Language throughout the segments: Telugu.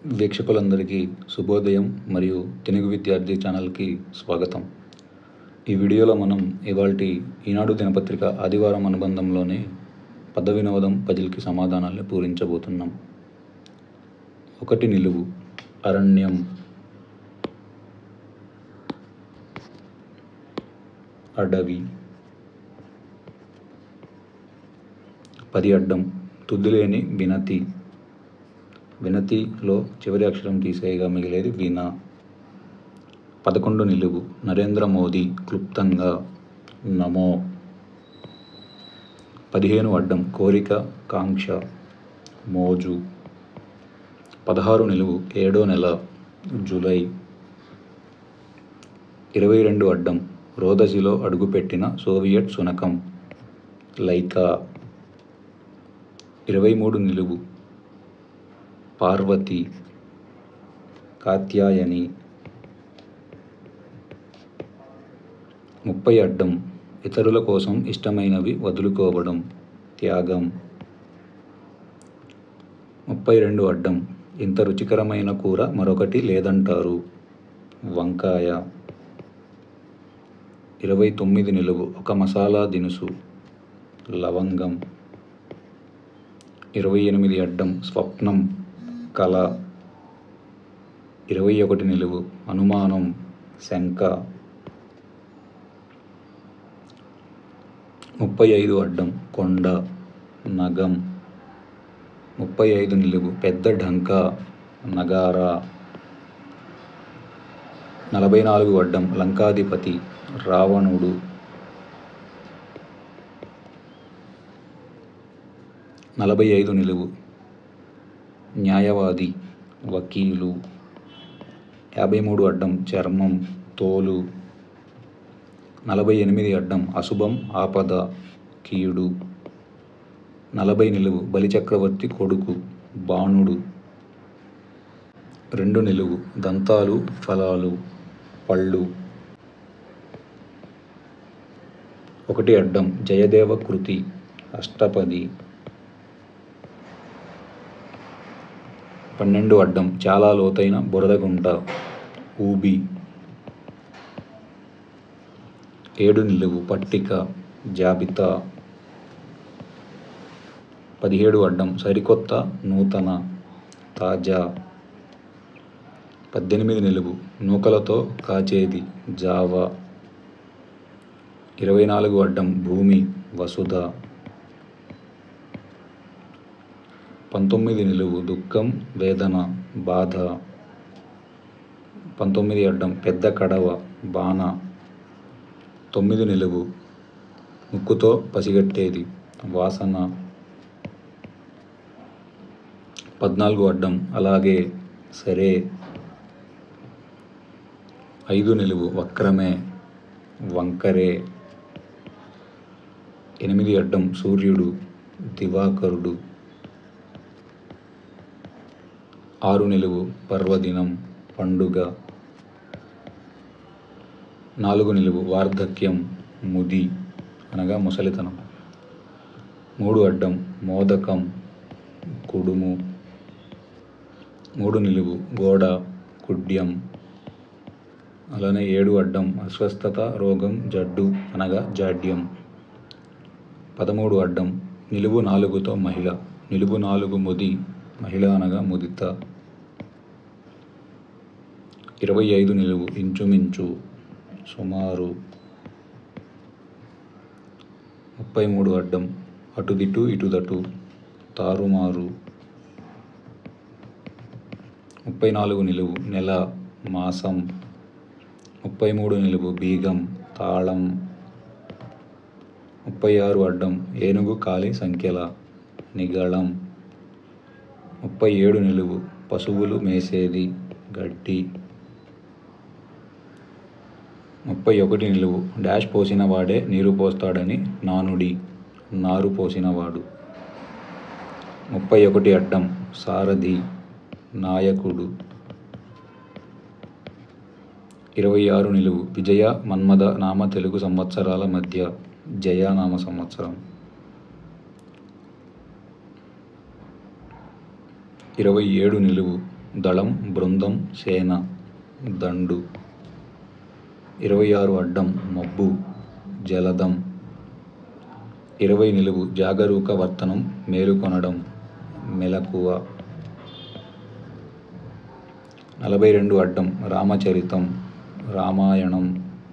వీక్షకులందరికీ శుభోదయం మరియు తెలుగు విద్యార్థి ఛానల్కి స్వాగతం ఈ వీడియోలో మనం ఇవాల్టి ఈనాడు దినపత్రిక ఆదివారం అనుబంధంలోని పద వినోదం పజిల్కి సమాధానాలను పూరించబోతున్నాం ఒకటి నిలువు అరణ్యం అడవి పది అడ్డం తుద్దులేని వినతి వినతిలో చివరి అక్షరం తీసేయగా మిగిలేది వీణ పదకొండు నిలువు నరేంద్ర మోదీ క్లుప్తంగా నమో పదిహేను అడ్డం కోరిక కాంక్ష మోజు పదహారు నిలువు ఏడో నెల జూలై ఇరవై రెండు అడ్డం రోదసిలో అడుగుపెట్టిన సోవియట్ శునకం లైకా ఇరవై మూడు నిలువు పార్వతి కాత్యాయని ముప్పై అడ్డం ఇతరుల కోసం ఇష్టమైనవి వదులుకోవడం త్యాగం ముప్పై రెండు అడ్డం ఇంత రుచికరమైన కూర మరొకటి లేదంటారు వంకాయ ఇరవై తొమ్మిది నిలువు ఒక మసాలా దినుసు లవంగం ఇరవై ఎనిమిది అడ్డం స్వప్నం కళ ఇరవై ఒకటి నిలువు అనుమానం శంక ముప్పై ఐదు అడ్డం కొండ నగం ముప్పై ఐదు నిలువు పెద్ద ఢంక నగారా నలభై నాలుగు అడ్డం లంకాధిపతి రావణుడు నలభై ఐదు నిలువు న్యాయవాది వకీలు యాభై మూడు అడ్డం చర్మం తోలు నలభై ఎనిమిది అడ్డం అశుభం ఆపద కీడు నలభై నిలువు బలిచక్రవర్తి కొడుకు బాణుడు రెండు నిలువు దంతాలు ఫలాలు పళ్ళు ఒకటి అడ్డం జయదేవ కృతి అష్టపది పన్నెండు అడ్డం చాలా లోతైన బురదగుంట ఊబి ఏడు నిలువు పట్టిక జాబితా పదిహేడు అడ్డం సరికొత్త నూతన తాజా పద్దెనిమిది నిలువు నూకలతో కాచేది జావా ఇరవై నాలుగు అడ్డం భూమి వసుధ పంతొమ్మిది నిలువు దుఃఖం వేదన బాధ పంతొమ్మిది అడ్డం పెద్ద కడవ బాణ తొమ్మిది నిలువు ముక్కుతో పసిగట్టేది వాసన పద్నాలుగు అడ్డం అలాగే సరే ఐదు నిలువు వక్రమే వంకరే ఎనిమిది అడ్డం సూర్యుడు దివాకరుడు ఆరు నిలువు పర్వదినం పండుగ నాలుగు నిలువు వార్ధక్యం ముది అనగా ముసలితనం మూడు అడ్డం మోదకం కుడుము మూడు నిలువు గోడ కుడ్యం అలానే ఏడు అడ్డం అస్వస్థత రోగం జడ్డు అనగా జాడ్యం పదమూడు అడ్డం నిలువు నాలుగుతో మహిళ నిలువు నాలుగు ముది మహిళ అనగా ముదిత ఇరవై ఐదు నిలువు ఇంచుమించు సుమారు ముప్పై మూడు అడ్డం అటుదిటు ఇటుదటు తారుమారు ముప్పై నాలుగు నిలువు నెల మాసం ముప్పై మూడు నిలువు బీగం తాళం ముప్పై ఆరు అడ్డం ఏనుగు కాలి సంఖ్యల నిగళం ముప్పై ఏడు నిలువు పశువులు మేసేది గడ్డి ముప్పై ఒకటి నిలువు డాష్ పోసిన వాడే నీరు పోస్తాడని నానుడి నారు పోసినవాడు ముప్పై ఒకటి అడ్డం సారథి నాయకుడు ఇరవై ఆరు నిలువు విజయ మన్మథ నామ తెలుగు సంవత్సరాల మధ్య జయానామ సంవత్సరం ఇరవై ఏడు నిలువు దళం బృందం సేన దండు ఇరవై ఆరు అడ్డం మబ్బు జలదం ఇరవై నిలువు జాగరూక వర్తనం మేలుకొనడం మెలకువ నలభై రెండు అడ్డం రామచరితం రామాయణం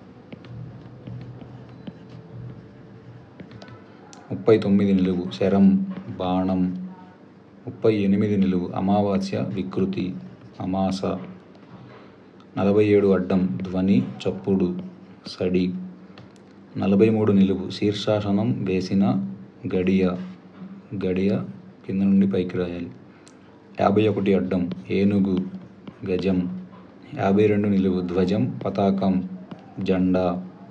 ముప్పై తొమ్మిది నిలువు శరం బాణం ముప్పై ఎనిమిది నిలువు అమావాస్య వికృతి అమాస నలభై ఏడు అడ్డం ధ్వని చప్పుడు సడి నలభై మూడు నిలువు శీర్షాసనం వేసిన గడియ గడియ కింద నుండి పైకి రాయాలి యాభై ఒకటి అడ్డం ఏనుగు గజం యాభై రెండు నిలువు ధ్వజం పతాకం జెండా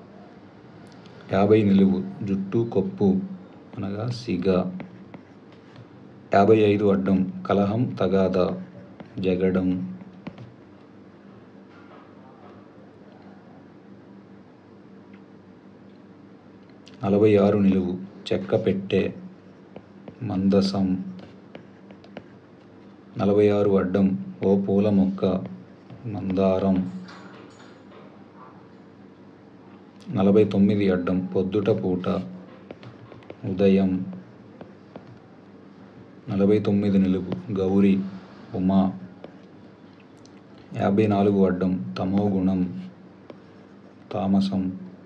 యాభై నిలువు జుట్టు కొప్పు అనగా సిగ యాభై ఐదు అడ్డం కలహం తగాద జగడం నలభై ఆరు నిలువు చెక్క పెట్టె మందసం నలభై ఆరు అడ్డం ఓ పూల మొక్క మందారం నలభై తొమ్మిది అడ్డం పొద్దుట పూట ఉదయం నలభై తొమ్మిది నిలువు గౌరి ఉమా యాభై నాలుగు అడ్డం తమో గుణం తామసం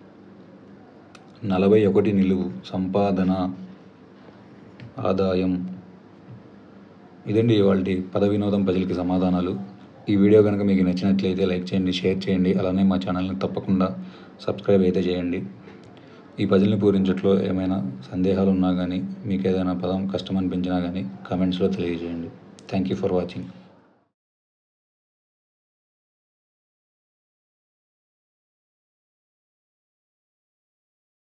నలభై ఒకటి నిలువు సంపాదన ఆదాయం ఇదండి ఇవాళ పద వినోదం ప్రజలకి సమాధానాలు ఈ వీడియో కనుక మీకు నచ్చినట్లయితే లైక్ చేయండి షేర్ చేయండి అలానే మా ఛానల్ని తప్పకుండా సబ్స్క్రైబ్ అయితే చేయండి ఈ పజిల్ని పూరించట్లో ఏమైనా సందేహాలు ఉన్నా కానీ మీకు ఏదైనా పదం కష్టం అనిపించినా కానీ కామెంట్స్లో తెలియజేయండి థ్యాంక్ యూ ఫర్ వాచింగ్